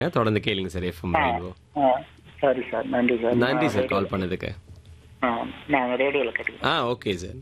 தொடர்ந்து கேளுங்க sir FM rainbow ஆ, சரி சார் நன்றி சார் நன்றி நான் சார் ரேடியோ- கால் பண்ணதுக்கு ஆ, நான் ரேடியோல கேட்டுக்கிறேன் ஆ ஓகே சார்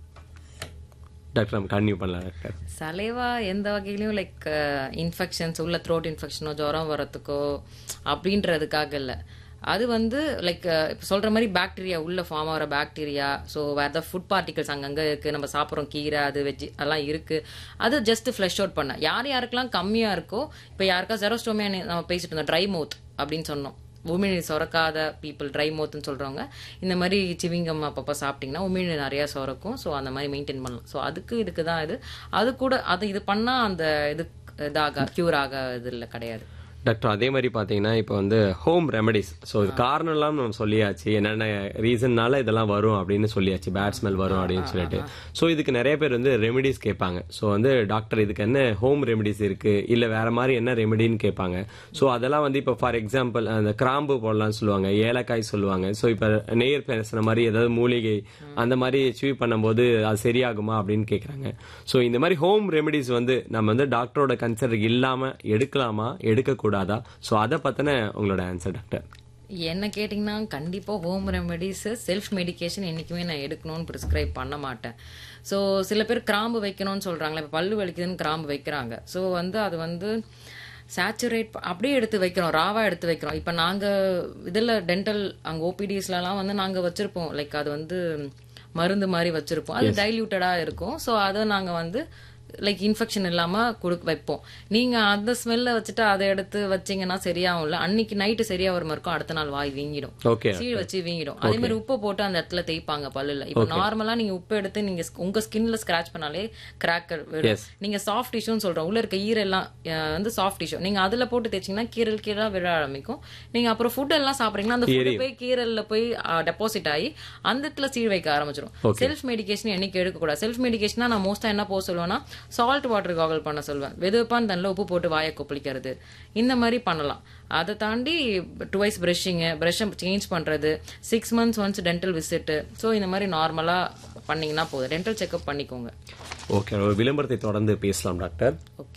டாக்டர் நம்ம கன்டினியூ பண்ணலாம் டாக்டர் சலைவா எந்த வகையிலையும் லைக் இன்ஃபெக்ஷன்ஸ் உள்ள த்ரோட் இன்ஃபெக்ஷனோ ஜுரம் வரத்துக்கோ அப்படின்றதுக்காக இல்லை அது வந்து லைக் இப்போ சொல்ற மாதிரி பாக்டீரியா உள்ள ஃபார்ம் ஆகிற பாக்டீரியா ஸோ வேறு ஏதாவது ஃபுட் பார்ட்டிகல்ஸ் அங்கங்கே இருக்குது நம்ம சாப்பிட்றோம் கீரை அது வெஜ்ஜி அதெல்லாம் இருக்குது அது ஜஸ்ட் ஃப்ளஷ் அவுட் பண்ண யார் யாருக்கெல்லாம் கம்மியாக இருக்கோ இப்போ யாருக்கா ஜெரோஸ்டோமியா நம்ம பேசிட்டு இருந்தோம் ட்ரை மவுத் அப்படின்னு சொன்னோம் உமிழ்நீர் சுரக்காத பீப்புள் ட்ரை மவுத்னு சொல்கிறவங்க இந்த மாதிரி சிவிங்கம் அப்பப்போ சாப்பிட்டிங்கன்னா உமிழ்நீர் நிறையா சுரக்கும் ஸோ அந்த மாதிரி மெயின்டைன் பண்ணலாம் ஸோ அதுக்கு இதுக்கு தான் இது அது கூட அது இது பண்ணால் அந்த இது இதாக க்யூர் ஆக இது இல்லை கிடையாது டாக்டர் அதே மாதிரி பார்த்தீங்கன்னா இப்போ வந்து ஹோம் ரெமடிஸ் ஸோ இது காரணம்லாம் நம்ம சொல்லியாச்சு என்னென்ன ரீசன்னால இதெல்லாம் வரும் அப்படின்னு சொல்லியாச்சு பேட் ஸ்மெல் வரும் அப்படின்னு சொல்லிட்டு ஸோ இதுக்கு நிறைய பேர் வந்து ரெமெடிஸ் கேட்பாங்க ஸோ வந்து டாக்டர் இதுக்கு என்ன ஹோம் ரெமெடிஸ் இருக்கு இல்லை வேற மாதிரி என்ன ரெமெடின்னு கேட்பாங்க ஸோ அதெல்லாம் வந்து இப்போ ஃபார் எக்ஸாம்பிள் அந்த கிராம்பு போடலாம்னு சொல்லுவாங்க ஏலக்காய் சொல்லுவாங்க ஸோ இப்போ நேர் பேசுன மாதிரி ஏதாவது மூலிகை அந்த மாதிரி சீவ் பண்ணும்போது அது சரியாகுமா அப்படின்னு கேட்குறாங்க ஸோ இந்த மாதிரி ஹோம் ரெமெடிஸ் வந்து நம்ம வந்து டாக்டரோட கன்சல்ட் இல்லாமல் எடுக்கலாமா எடுக்கக்கூடாதா ஸோ அதை பற்றின உங்களோட ஆன்சர் டாக்டர் என்ன கேட்டிங்கன்னா கண்டிப்பாக ஹோம் ரெமெடிஸ் செல்ஃப் மெடிகேஷன் என்றைக்குமே நான் எடுக்கணும்னு ப்ரிஸ்கிரைப் பண்ண மாட்டேன் ஸோ சில பேர் கிராம்பு வைக்கணும்னு சொல்கிறாங்களே இப்போ பல்லு வலிக்குதுன்னு கிராம்பு வைக்கிறாங்க ஸோ வந்து அது வந்து சேச்சுரேட் அப்படியே எடுத்து வைக்கிறோம் ராவா எடுத்து வைக்கிறோம் இப்போ நாங்கள் இதில் டென்டல் அங்கே ஓபிடிஸ்லலாம் வந்து நாங்கள் வச்சுருப்போம் லைக் அது வந்து மருந்து மாதிரி வச்சுருப்போம் அது டைல்யூட்டடாக இருக்கும் ஸோ அதை நாங்கள் வந்து லைக் இன்ஃபெக்ஷன் இல்லாம கொடுக்க வைப்போம் நீங்க அந்த ஸ்மெல்ல வச்சுட்டு அதை எடுத்து வச்சீங்கன்னா சரியாகும்ல அன்னைக்கு நைட்டு சரியா வர மாதிரி இருக்கும் அடுத்த நாள் வாய் வீங்கிடும் ஓகே சீழ் வச்சு வீங்கிடும் அதே மாதிரி உப்பு போட்டு அந்த இடத்துல தேய்ப்பாங்க பல்லுல இப்போ நார்மலா நீங்க உப்பு எடுத்து நீங்க ஸ்- உங்க ஸ்கின்ல ஸ்கிராச் பண்ணாலே கிராக்கர் விடும் நீங்க சாஃப்ட் டிஷ்யூன்னு சொல்றோம் உள்ள இருக்க ஈரெல்லாம் அஹ், வந்து சாஃப்ட் டிஷ்யூ நீங்க அதுல போட்டு தேய்ச்சீங்கன்னா கீரல் கீரலா விழ ஆரம்பிக்கும் நீங்க அப்புறம் ஃபுட் எல்லாம் சாப்பிடுறீங்கன்னா அந்த ஃபுட் போய் கீரல்ல போய் டெபாசிட் ஆகி அந்த இடத்துல சீழ் வைக்க ஆரம்பிச்சிடும் செல்ஃப் மெடிகேஷன் என்னைக்கு எடுக்கக்கூடாது செல்ஃப் மெடிகேஷனா நான் மோஸ்டா என்ன போக சொல்லுவேன்னா சால்ட் வாட்டர் காகல் பண்ண சொல்லுவேன் வெதுப்பான் தண்ணில் உப்பு போட்டு வாயை கொப்பளிக்கிறது இந்த மாதிரி பண்ணலாம் அதை தாண்டி டுவைஸ் ப்ரஷிங்கு ப்ரஷ்ஷை சேஞ்ச் பண்ணுறது six months once dental visit so இந்த மாதிரி நார்மலாக பண்ணீங்கன்னா போதும் டென்டல் செக்அப் பண்ணிக்கோங்க ஓகே ஒரு விளம்பரத்தை தொடர்ந்து பேசலாம் டாக்டர் ஓகே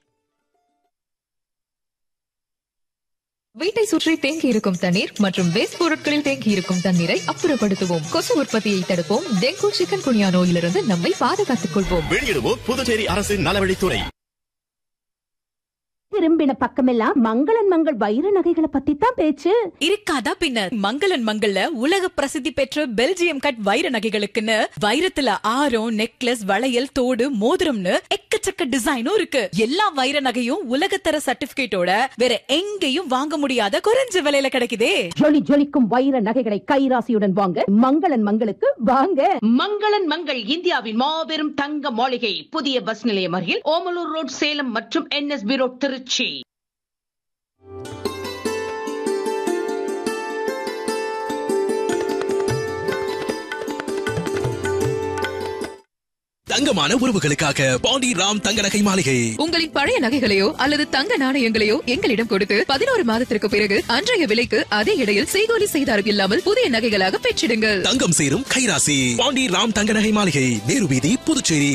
வீட்டை சுற்றி தேங்கி இருக்கும் தண்ணீர் மற்றும் வேஸ்ட் பொருட்களில் தேங்கி இருக்கும் தண்ணீரை அப்புறப்படுத்துவோம் கொசு உற்பத்தியை தடுப்போம் டெங்கு சிக்கன் குனியா நோயிலிருந்து நம்மை பாதுகாத்துக் கொள்வோம் வெளியிடுவோம் புதுச்சேரி அரசின் நலவழித்துறை திரும்பின பக்கமெல்லாம் மங்களன் மங்கள் வைர நகைகளை பத்தி தான் பேச்சு இருக்காதா பின்ன மங்களன் மங்கள்ல உலக பிரசித்தி பெற்ற பெல்ஜியம் கட் வைர நகைகளுக்குன்னு வைரத்துல ஆரம் நெக்லஸ் வளையல் தோடு மோதிரம்னு எக்கச்சக்க டிசைனும் இருக்கு எல்லா வைர நகையும் உலகத்தர சர்டிபிகேட்டோட வேற எங்கேயும் வாங்க முடியாத குறைஞ்ச விலையில கிடைக்குதே ஜொலி ஜொலிக்கும் வைர நகைகளை கைராசியுடன் வாங்க மங்களன் மங்களுக்கு வாங்க மங்களன் மங்கள் இந்தியாவின் மாபெரும் தங்க மாளிகை புதிய பஸ் நிலையம் அருகில் ஓமலூர் ரோட் சேலம் மற்றும் என்எஸ்பி ரோட் திருச்சி தங்கமான உறவுகளுக்காக பாண்டி ராம் தங்க நகை மாளிகை உங்களின் பழைய நகைகளையோ அல்லது தங்க நாணயங்களையோ எங்களிடம் கொடுத்து பதினோரு மாதத்திற்கு பிறகு அன்றைய விலைக்கு அதே இடையில் செய்கூலி செய்தாரம் இல்லாமல் புதிய நகைகளாக பெற்றிடுங்கள் தங்கம் சேரும் கைராசி பாண்டி ராம் தங்க நகை மாளிகை நேரு வீதி புதுச்சேரி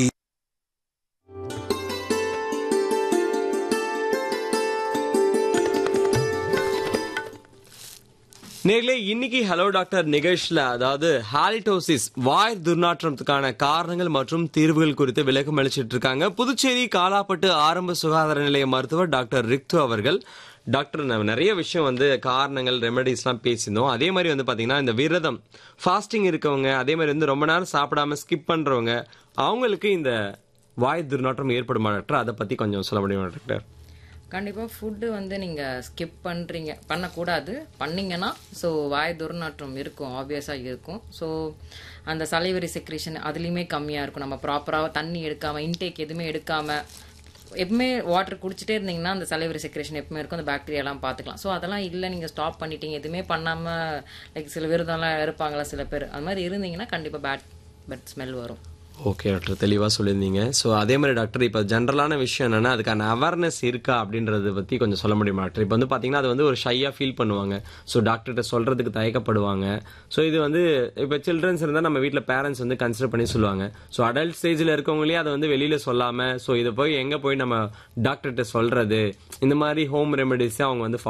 நேர்களே இன்னைக்கு ஹலோ டாக்டர் நிகழ்ச்சியில் அதாவது ஹாலிடோசிஸ் வாய் துர்நாற்றத்துக்கான காரணங்கள் மற்றும் தீர்வுகள் குறித்து விளக்கம் அளிச்சிட்டு இருக்காங்க புதுச்சேரி காலாப்பட்டு ஆரம்ப சுகாதார நிலைய மருத்துவர் டாக்டர் ரிக்து அவர்கள் டாக்டர் நம்ம நிறைய விஷயம் வந்து காரணங்கள் ரெமெடிஸ்லாம் பேசியிருந்தோம் அதே மாதிரி வந்து பாத்தீங்கன்னா இந்த விரதம் ஃபாஸ்டிங் இருக்கவங்க அதே மாதிரி வந்து ரொம்ப நேரம் சாப்பிடாம ஸ்கிப் பண்றவங்க அவங்களுக்கு இந்த வாய் துர்நாற்றம் ஏற்படுமா டாக்டர் அதை பத்தி கொஞ்சம் சொல்ல முடியுமா டாக்டர் கண்டிப்பாக ஃபுட்டு வந்து நீங்கள் ஸ்கிப் பண்ணுறீங்க பண்ணக்கூடாது பண்ணீங்கன்னா ஸோ வாய் துர்நாற்றம் இருக்கும் ஆப்வியஸாக இருக்கும் ஸோ அந்த சலைவரி செக்ரேஷன் அதுலேயுமே கம்மியாக இருக்கும் நம்ம ப்ராப்பராக தண்ணி எடுக்காமல் இன்டேக் எதுவுமே எடுக்காமல் எப்பவுமே வாட்டர் குடிச்சிட்டே இருந்தீங்கன்னா அந்த சலைவரி செக்ரேஷன் எப்பவுமே இருக்கும் அந்த பாக்டீரியாலாம் பார்த்துக்கலாம் ஸோ அதெல்லாம் இல்லை நீங்கள் ஸ்டாப் பண்ணிட்டீங்க எதுவுமே பண்ணாமல் லைக் சில விரதம்லாம் இருப்பாங்களா சில பேர் அது மாதிரி இருந்தீங்கன்னா கண்டிப்பாக பேட் பட் ஸ்மெல் வரும் ஓகே டாக்டர் தெளிவாக சொல்லியிருந்தீங்க ஸோ அதே மாதிரி டாக்டர் இப்போ ஜென்ரலான விஷயம் என்னன்னா அதுக்கான அவேர்னஸ் இருக்கா அப்படின்றத பற்றி கொஞ்சம் சொல்ல முடியுமா டாக்டர் இப்போ வந்து பார்த்தீங்கன்னா அது வந்து ஒரு ஷையாக ஃபீல் பண்ணுவாங்க ஸோ டாக்டர்கிட்ட சொல்கிறதுக்கு தயக்கப்படுவாங்க ஸோ இது வந்து இப்போ சில்ட்ரன்ஸ் இருந்தால் நம்ம வீட்டில் பேரண்ட்ஸ் வந்து கன்சிடர் பண்ணி சொல்லுவாங்க ஸோ அடல்ட் ஸ்டேஜில் இருக்கவங்களே அதை வந்து வெளியில் சொல்லாமல் ஸோ இதை போய் எங்கே போய் நம்ம டாக்டர்கிட்ட சொல்கிறது இந்த மாதிரி ஹோம் ரெமெடிஸை அவங்க வந்து